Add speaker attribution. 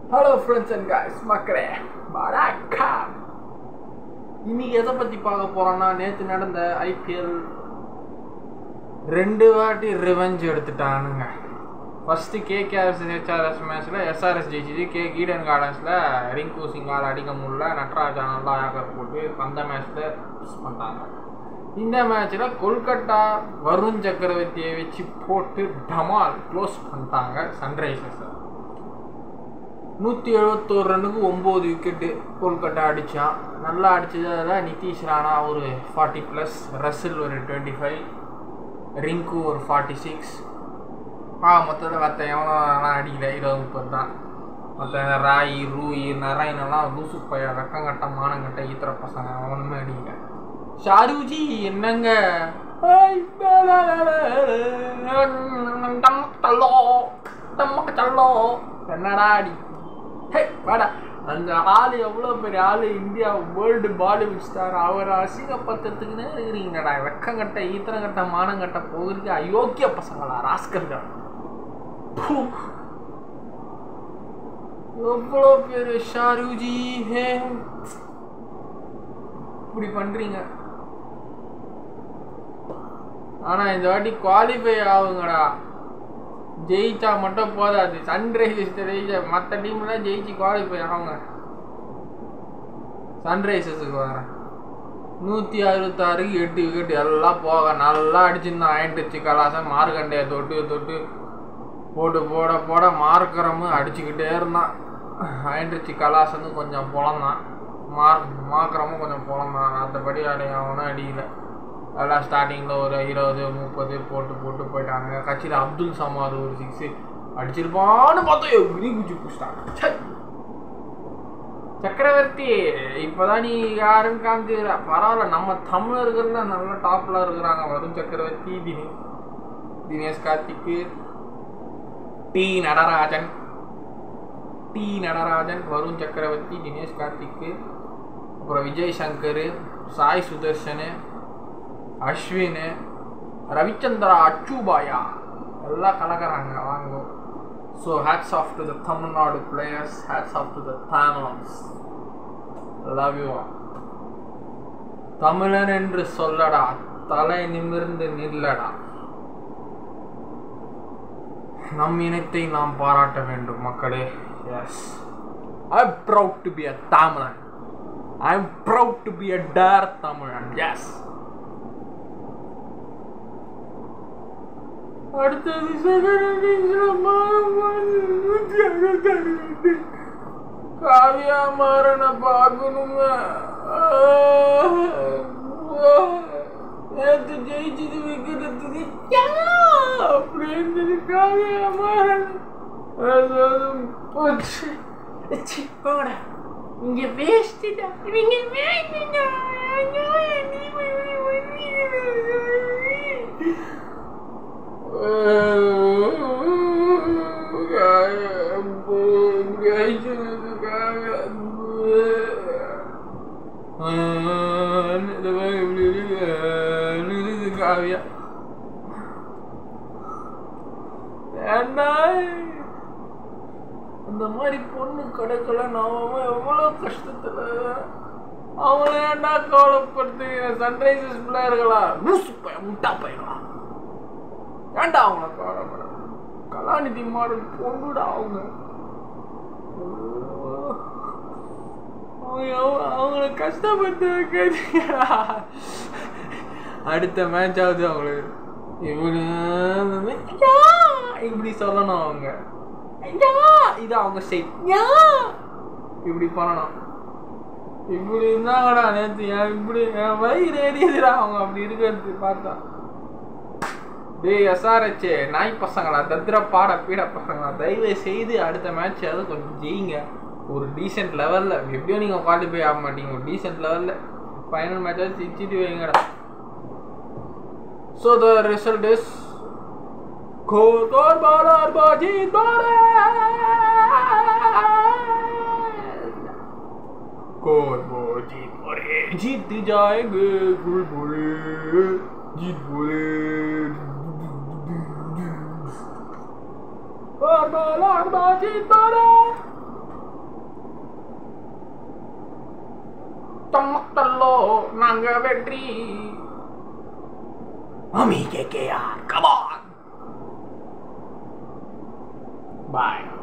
Speaker 1: Hello friends and guys மக்களே வணக்கம் இன்னைக்கு எதை பற்றி பார்க்க போகிறோன்னா நேற்று நடந்த ஐபிஎல் ரெண்டு வாட்டி ரிவெஞ்ச் எடுத்துட்டானுங்க ஃபஸ்ட்டு கேகேஆர்எஸ் ஹெச்ஆர்எஸ் மேட்ச்சில் எஸ்ஆர்எஸ் ஜெயிச்சிது கே கீடன் கார்டன்ஸில் ரிங்கு சிங்கால் அடிக்க முடியல நட்ராஜா நல்லா ஏக்கர் போட்டு அந்த மேட்ச்சில் மிஸ் பண்ணிட்டாங்க இந்த மேட்ச்சில் கொல்கட்டா வருண் சக்கரவர்த்தியை வச்சு போட்டு டமால் க்ளோஸ் பண்ணிட்டாங்க சன்ரைசர்ஸை நூற்றி எழுபத்தோரு ரன்னுக்கு ஒம்பது விக்கெட்டு கொல்கட்டா அடித்தான் நல்லா அடித்ததில் நிதிஷ் ராணா ஒரு ஃபார்ட்டி ப்ளஸ் ரசில் ஒரு டுவெண்ட்டி ஃபைவ் ரிங்கு ஒரு ஃபார்ட்டி சிக்ஸ் ஆ மொத்தத்தில் மற்ற எவனும் அடிக்கல இருபது முப்பது தான் மற்ற ராயி ரூயி நராயனெல்லாம் லூசு பைய வெக்கங்கட்ட மானங்கட்ட ஈத்திர பசங்க அவனுமே அடிக்கல ஷாருஜி என்னங்க தள்ளோ தம்மக்க தள்ளோ என்னடா அடி ஹே வாடா அந்த ஆள் எவ்வளோ பெரிய ஆள் இந்தியா வேர்ல்டு பாலிவுட் ஸ்டார் அவர் அசிங்கப்பத்தத்துக்குன்னே இருக்கிறீங்கடா வெக்கங்கட்ட ஈத்தனங்கட்ட மானங்கட்ட போகிறதுக்கு அயோக்கிய பசங்களா ராஸ்கர்கள் பூ. எவ்வளோ பேர் ஷாருஜி ஹே இப்படி பண்றீங்க ஆனா இந்த வாட்டி குவாலிஃபை ஆகுங்கடா ஜெயிச்சா மட்டும் போதாது சன்ரைசர்ஸ் ஜெயிச்ச மற்ற டீம்லாம் ஜெயிச்சு குவாலிஃபை ஆகுங்க சன்ரைசர்ஸுக்கு வரேன் நூற்றி அறுபத்தாறுக்கு எட்டு விக்கெட் எல்லாம் போக நல்லா அடிச்சிருந்தான் ஆயிட்டுச்சு கலாசம் மார்க்கண்டைய தொட்டு தொட்டு போட்டு போட போட மார்க்கரமும் அடிச்சுக்கிட்டே இருந்தான் ஆயிட்டுச்சு கலாசன்னு கொஞ்சம் பொழந்தான் மார் மார்க்கரமும் கொஞ்சம் பொழந்தான் மற்றபடி அடி அவனும் அடிக்கல எல்லாம் ஸ்டார்டிங்கில் ஒரு இருபது முப்பது போட்டு போட்டு போயிட்டாங்க கட்சியில் அப்துல் சமாத் ஒரு சிக்ஸு அடிச்சிருப்பான்னு பார்த்தா எகிரி குச்சி பிடிச்சிட்டாங்க ச்சே. சக்கரவர்த்தி இப்போதான் நீ யாருன்னு காமிச்சுக்கிற பரவாயில்ல நம்ம தமிழர்கள்ல நல்ல டாப்ல இருக்கிறாங்க வருண் சக்கரவர்த்தி தினேஷ் தினேஷ் கார்த்திக்கு டி நடராஜன் டி நடராஜன் வருண் சக்கரவர்த்தி தினேஷ் கார்த்திக்கு அப்புறம் விஜய் சங்கர் சாய் சுதர்ஷனு அஸ்வின் ரவிச்சந்திரா அச்சுபாயா எல்லாம் கலக்கிறாங்க வாங்க so hats off to the Tamil Nadu players hats off to the Tamils love you Tamilan என்று சொல்லடா தலை நிமிர்ந்து நில்லடா நம் இனத்தை நாம் பாராட்ட வேண்டும் மக்களே yes I proud to be a Tamilan I am proud to be a dare Tamilan yes அடுத்தது காவியா மாறன பார்க்கணுங்க நேற்று ஜெயிச்சது விக்கிறதுக்கு அப்படின்னு காவியா மாறன் போட இங்க வேஸ்டா இவங்க வேஸ்டா நீ காவியா அந்த மாதிரி பொண்ணு கிடைக்கல நாம எவ்வளோ கஷ்டத்துல அவங்கள ஏன்டா கவலைப்படுத்துகிற சன்ரைசர்ஸ் பிளேயர்களா லூசு பையன் முட்டா பையனா ஏன்டா அவங்கள கவலைப்பட கலாநிதி மாடல் பொண்ணுடா அவங்க அவங்க எவ்வ- அவங்கள கஷ்டப்பட்டு வைக்கிறீங்களா அடுத்த மேட்ச் ஆகுது அவங்களுக்கு இவனு யா! இப்படி சொல்லணும் அவங்க யா! இது அவங்க ஸ்டைல் யா! இப்படி பண்ணணும் இப்படி இருந்தாங்கடா நேற்று ஏன் இப்படி என் வயிறு எரியுதுடா அவங்க அப்படி இருக்கிறது பார்த்தா டேய் எஸ்ஆர்ஹெச் நாய் பசங்களா தத்திர பாட பீட பசங்களா தயவு செய்து அடுத்த மேட்ச் அது கொஞ்சம் ஜெயிங்க ஒரு டீசென்ட் லெவலில் எப்படியோ நீங்கள் குவாலிஃபை ஆக மாட்டீங்க ஒரு டீசென்ட் லெவலில் ஃபைனல் மேட்சாவது சிச்சிட்டு வைங்கடா ஸோ த ரிசல்ட் இஸ் கோர் கோர் பாலர் பாஜித் பாலர் कोर वो जीत बोले जीत जाएंगे गुल बोले जीत बोले और बोला जीत बोले மொத்தம் மொத்தல்லோ நாங்க வெற்றி மம்மி கேகேஆர் கமான் பாய்